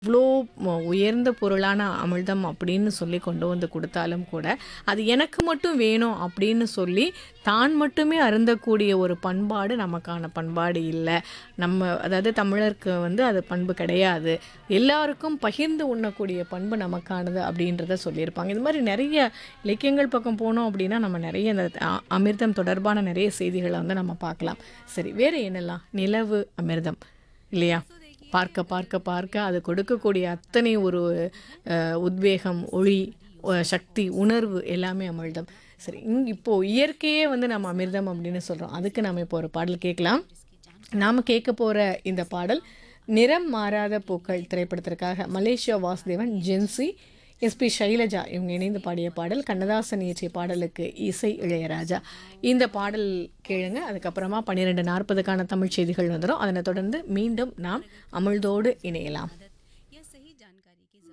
இவ்வளோ ம- உயர்ந்த பொருளான அமிர்தம் அப்படின்னு சொல்லி கொண்டு வந்து கொடுத்தாலும் கூட அது எனக்கு மட்டும் வேணும் அப்படின்னு சொல்லி தான் மட்டுமே அருந்தக்கூடிய ஒரு பண்பாடு நமக்கான பண்பாடு இல்லை நம்ம அதாவது தமிழருக்கு வந்து அது பண்பு கிடையாது எல்லாருக்கும் பகிர்ந்து உண்ணக்கூடிய பண்பு நமக்கானது அப்படின்றத சொல்லியிருப்பாங்க இது மாதிரி நிறைய இலக்கியங்கள் பக்கம் போனோம் அப்படின்னா நம்ம நிறைய இந்த அ- அமிர்தம் தொடர்பான நிறைய செய்திகளை வந்து நம்ம பார்க்கலாம் சரி வேறு என்னெல்லாம் நிலவு அமிர்தம் இல்லையா பார்க்க பார்க்க பார்க்க அது கொடுக்கக்கூடிய அத்தனை ஒரு அஹ், உத்வேகம் ஒளி அஹ், சக்தி உணர்வு எல்லாமே அமிர்தம் சரி இங் இப்போது இயற்கையே வந்து நம்ம அமிர்தம் அப்படின்னு சொல்கிறோம் அதுக்கு நம்ம இப்போ ஒரு பாடல் கேட்கலாம் நாம் கேட்க போகிற இந்த பாடல் நிறம் மாறாத பூக்கள் திரைப்படத்திற்காக மலேசியா வாசுதேவன் ஜென்சி எஸ்பி சைலஜா இவங்க இணைந்து பாடிய பாடல் கண்ணதாசன் இயற்றிய பாடலுக்கு இசை இளையராஜா இந்த பாடல் கேளுங்க அதுக்கப்புறமா பன்னிரெண்டு நாற்பதுக்கான தமிழ் செய்திகள் வந்துடும் அதனை தொடர்ந்து மீண்டும் நாம் அமிழ்தோடு இணையலாம் या सही जानकारी की